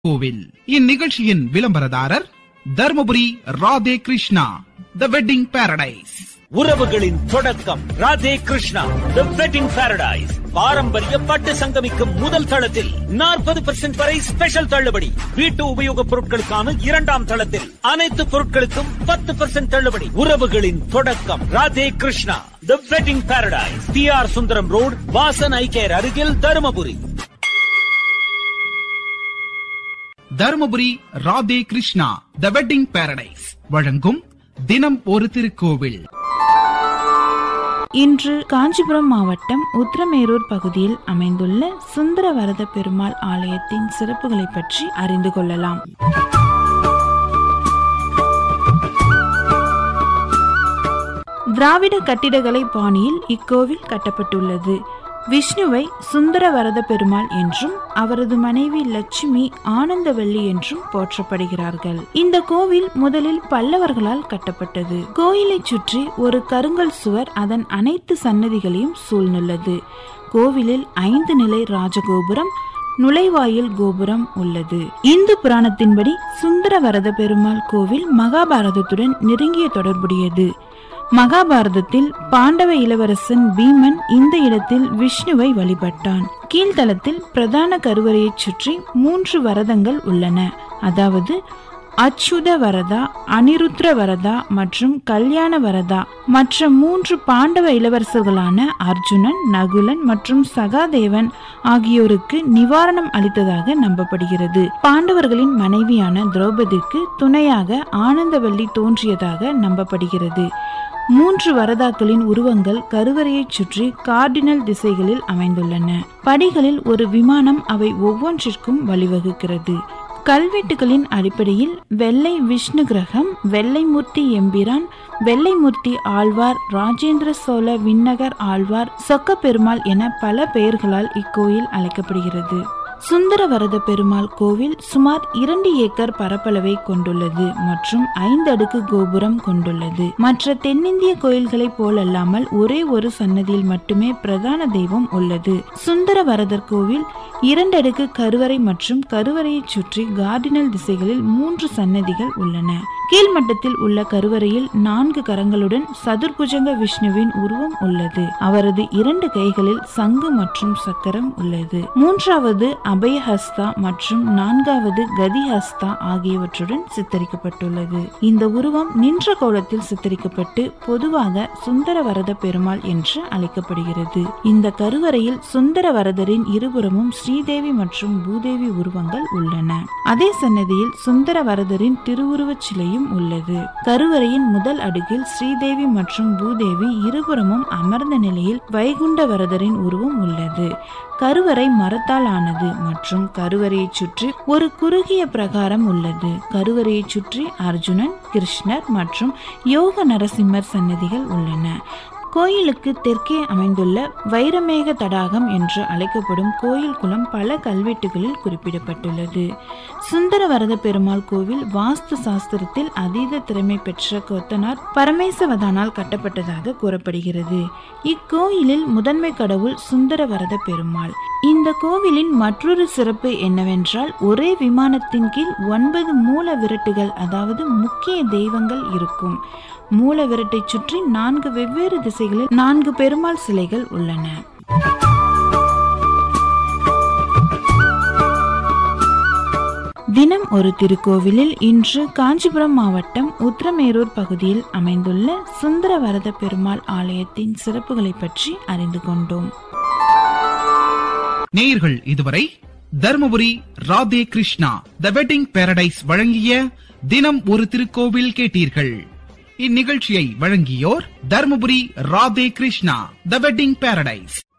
கோவில் இந்நிகழ்ச்சியின் விளம்பரதாரர் Dharmapuri Radhe Krishna the wedding paradise உறவுகளின் தொடக்கம் Radhe Krishna the wedding paradise பாரம்பரிய பட்டு சங்கமிக்கும் முதல் தளத்தில் நாற்பது பெர்சென்ட் வரை ஸ்பெஷல் தள்ளுபடி வீட்டு உபயோகப் பொருட்களுக்கான இரண்டாம் தளத்தில் அனைத்து பொருட்களுக்கும் பத்து பெர்சென்ட் தள்ளுபடி உறவுகளின் தொடக்கம் Radhe Krishna the wedding paradise T R Sundaram road Vasan eye care அருகில் Dharmapuri Dharmapuri Radhe Krishna the wedding paradise வழங்கும் தினம் ஒரு திருக்கோவில் இன்று காஞ்சிபுரம் மாவட்டம் உத்திரமேரூர் பகுதியில் அமைந்துள்ள சுந்தர வரத பெருமாள் ஆலயத்தின் சிறப்புகளை பற்றி அறிந்து கொள்ளலாம் திராவிட கட்டிடக்கலை பாணியில் இக்கோவில் கட்டப்பட்டுள்ளது விஷ்ணுவை சுந்தர வரத பெருமாள் என்றும் அவரது மனைவி லட்சுமி ஆனந்தவல்லி என்றும் போற்றப்படுகிறார்கள் இந்த கோவில் முதலில் பல்லவர்களால் கட்டப்பட்டது கோயிலை சுற்றி ஒரு கருங்கல் சுவர் அதன் அனைத்து சன்னதிகளையும் சூழ்ந்துள்ளது கோவிலில் ஐந்து நிலை ராஜகோபுரம் நுழைவாயில் கோபுரம் உள்ளது இந்து புராணத்தின்படி சுந்தர வரத பெருமாள் கோவில் மகாபாரதத்துடன் நெருங்கிய தொடர்புடையது மகாபாரதத்தில் பாண்டவ இளவரசன் பீமன் இந்த இடத்தில் விஷ்ணுவை வழிபட்டான் கீழ்த்தளத்தில் பிரதான கருவறையைச் சுற்றி மூன்று வரதங்கள் உள்ளன அதாவது அச்சுத வரதா அனிருத்ர வரதா மற்றும் கல்யாண வரதா மற்ற மூன்று பாண்டவ இளவரசர்களான அர்ஜுனன் நகுலன் மற்றும் சகாதேவன் ஆகியோருக்கு நிவாரணம் அளித்ததாக நம்பப்படுகிறது பாண்டவர்களின் மனைவியான திரௌபதிக்கு துணையாக ஆனந்தவல்லி தோன்றியதாக நம்பப்படுகிறது மூன்று வரதாக்களின் உருவங்கள் கருவறையைச் சுற்றி கார்டினல் திசைகளில் அமைந்துள்ளன படிகளில் ஒரு விமானம் அவை ஒவ்வொன்றிற்கும் வழிவகுக்கிறது கல்வெட்டுகளின் அடிப்படையில் வெள்ளை விஷ்ணு கிரகம் வெள்ளைமூர்த்தி எம்பிரான் வெள்ளைமூர்த்தி ஆழ்வார் ராஜேந்திர சோழ விண்ணகர் ஆழ்வார் சொக்க பெருமாள் என பல பெயர்களால் இக்கோயில் அழைக்கப்படுகிறது சுந்தர வரத பெருமாள் கோவில் சுமார் இரண்டு ஏக்கர் பரப்பளவை கொண்டுள்ளது மற்றும் ஐந்து அடுக்கு கோபுரம் கொண்டுள்ளது மற்ற தென்னிந்திய கோயில்களைப் போலல்லாமல் ஒரே ஒரு சன்னதியில் மட்டுமே பிரதான தெய்வம் உள்ளது சுந்தர வரதர் கோவில் இரண்டு அடுக்கு கருவறை மற்றும் கருவறையைச் சுற்றி கார்டினல் திசைகளில் மூன்று சன்னதிகள் உள்ளன கீழ்மட்டத்தில் உள்ள கருவறையில் நான்கு கரங்களுடன் சதுர்புஜங்க விஷ்ணுவின் உருவம் உள்ளது அவரது இரண்டு கைகளில் சங்கு மற்றும் சக்கரம் உள்ளது மூன்றாவது அபயஹஸ்தா மற்றும் நான்காவது கதிஹஸ்தா ஆகியவற்றுடன் சித்தரிக்கப்பட்டுள்ளது இந்த உருவம் நின்ற கோலத்தில் சித்தரிக்கப்பட்டு பொதுவாக சுந்தர வரத பெருமாள் என்று அழைக்கப்படுகிறது இந்த கருவறையில் சுந்தர வரதரின் இருபுறமும் ஸ்ரீதேவி மற்றும் பூதேவி உருவங்கள் உள்ளன அதே சன்னதியில் சுந்தர வரதரின் திருவுருவச் சிலையும் உள்ளது கருவறையின் முதல் அடுக்கில் ஸ்ரீதேவி மற்றும் பூதேவி இருபுறமும் அமர்ந்த நிலையில் வைகுண்ட வரதரின் உருவம் உள்ளது கருவறை மரத்தால் ஆனது மற்றும் கருவறையை சுற்றி ஒரு குறுகிய பிரகாரம் உள்ளது கருவறையை சுற்றி அர்ஜுனன் கிருஷ்ணர் மற்றும் யோக நரசிம்மர் சன்னதிகள் உள்ளன கோயிலுக்கு தெற்கே அமைந்துள்ள வைரமேக தடாகம் என்று அழைக்கப்படும் கோயில் குளம் பல கல்வெட்டுகளில் குறிப்பிடப்பட்டுள்ளது சுந்தர வரத பெருமாள் கோவில் வாஸ்து சாஸ்திரத்தில் அதீத திறமை பெற்ற கொத்தனார் பரமேசவதானால் கட்டப்பட்டதாக கூறப்படுகிறது இக்கோயிலில் முதன்மை கடவுள் சுந்தர வரத பெருமாள் இந்த கோவிலின் மற்றொரு சிறப்பு என்னவென்றால் ஒரே விமானத்தின் கீழ் ஒன்பது மூல விரட்டுகள் அதாவது முக்கிய தெய்வங்கள் இருக்கும் மூல விரட்டை சுற்றி நான்கு வெவ்வேறு திசைகளில் நான்கு பெருமாள் சிலைகள் உள்ளன தினம் ஒரு திருக்கோவிலில் இன்று காஞ்சிபுரம் மாவட்டம் உத்திரமேரூர் பகுதியில் அமைந்துள்ள சுந்தர வரத பெருமாள் ஆலயத்தின் சிறப்புகளை பற்றி அறிந்து கொண்டோம் நேயர்கள் இதுவரை Dharmapuri Radhe Krishna the wedding paradise வழங்கிய தினம் ஒரு திருக்கோவில் கேட்டீர்கள் இந்நிகழ்ச்சியை வழங்கியோர் Dharmapuri Radhe Krishna the wedding Paradise